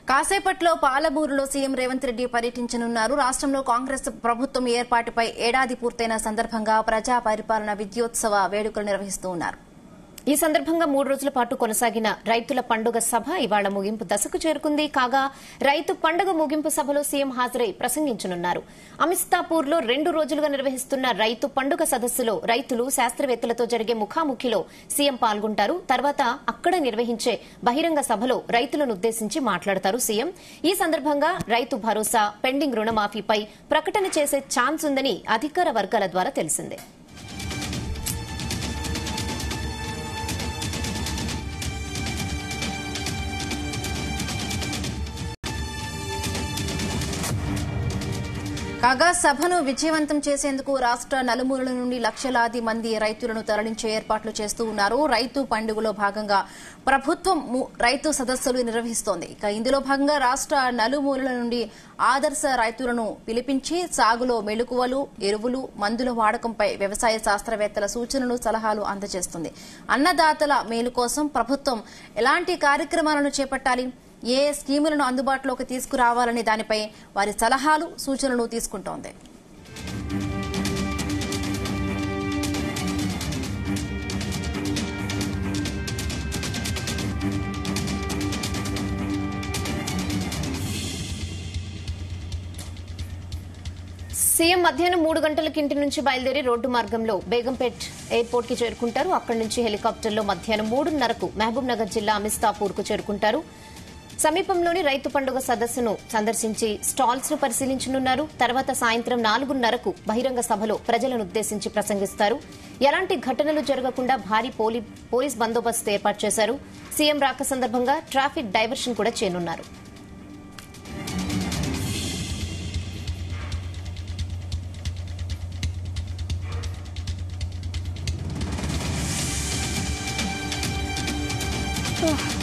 కాసేపట్లో పాలమూరులో సీఎం రేవంత్ రెడ్డి పర్యటించనున్నారు రాష్ట్రంలో కాంగ్రెస్ ప్రభుత్వం ఏర్పాటుపై ఏడాది పూర్తయిన సందర్భంగా ప్రజా పరిపాలన విద్యోత్సవ వేడుకలు నిర్వహిస్తూ ఉన్నారు ఈ సందర్భంగా మూడు రోజుల పాటు కొనసాగిన రైతుల పండుగ సభ ఇవాళ ముగింపు దశకు చేరుకుంది కాగా రైతు పండుగ ముగింపు సభలో సీఎం హాజరై ప్రసంగించనున్నారు అమిస్తాపూర్లో రెండు రోజులుగా నిర్వహిస్తున్న రైతు పండుగ సదస్సులో రైతులు శాస్త్రవేత్తలతో జరిగే ముఖాముఖిలో సీఎం పాల్గొంటారు తర్వాత అక్కడ నిర్వహించే బహిరంగ సభలో రైతులను ఉద్దేశించి మాట్లాడతారు సీఎం ఈ సందర్భంగా రైతు భరోసా పెండింగ్ రుణమాఫీపై ప్రకటన చేసే ఛాన్స్ ఉందని అధికార వర్గాల ద్వారా తెలిసిందే కాగా సభను విజయవంతం చేసేందుకు రాష్ట్ర నలుమూలల నుండి లక్షలాది మంది రైతులను తరలించే ఏర్పాట్లు చేస్తూ ఉన్నారు రైతు పండుగలో భాగంగా ప్రభుత్వం ము- రైతు సదస్సులు నిర్వహిస్తోంది ఇక ఇందులో భాగంగా రాష్ట్ర నలుమూలల నుండి ఆదర్శ రైతులను పిలిపించి సాగులో మెళుకువలు ఎరువులు మందుల వాడకంపై వ్యవసాయ శాస్త్రవేత్తల సూచనలు సలహాలు అందజేస్తుంది అన్నదాతల మేలు కోసం ప్రభుత్వం ఎలాంటి కార్యక్రమాలను చేపట్టాలి ఏ స్కీములను అందుబాటులోకి తీసుకురావాలనే దానిపై వారి సలహాలు సూచనలు తీసుకుంటోంది సీఎం మధ్యాహ్నం మూడు గంటలకి ఇంటి నుంచి బయలుదేరి రోడ్డు మార్గంలో బేగంపేట్ ఎయిర్పోర్ట్ కి చేరుకుంటారు అక్కడి నుంచి హెలికాప్టర్లో మధ్యాహ్నం మూడున్నరకు మహబూబ్ నగర్ జిల్లా అమిస్తాపూర్ కు చేరుకుంటారు సమీపంలోని రైతు పండుగ సదస్సును సందర్శించి స్టాల్స్ ను పరిశీలించనున్నారు తర్వాత సాయంత్రం నాలుగున్నరకు బహిరంగ సభలో ప్రజలను ఉద్దేశించి ప్రసంగిస్తారు ఎలాంటి ఘటనలు జరగకుండా భారీ పోలీ- పోలీస్ బందోబస్తు ఏర్పాటు చేశారు సీఎం రాక సందర్భంగా ట్రాఫిక్ డైవర్షన్ కూడా చేయనున్నారు ఓహ్.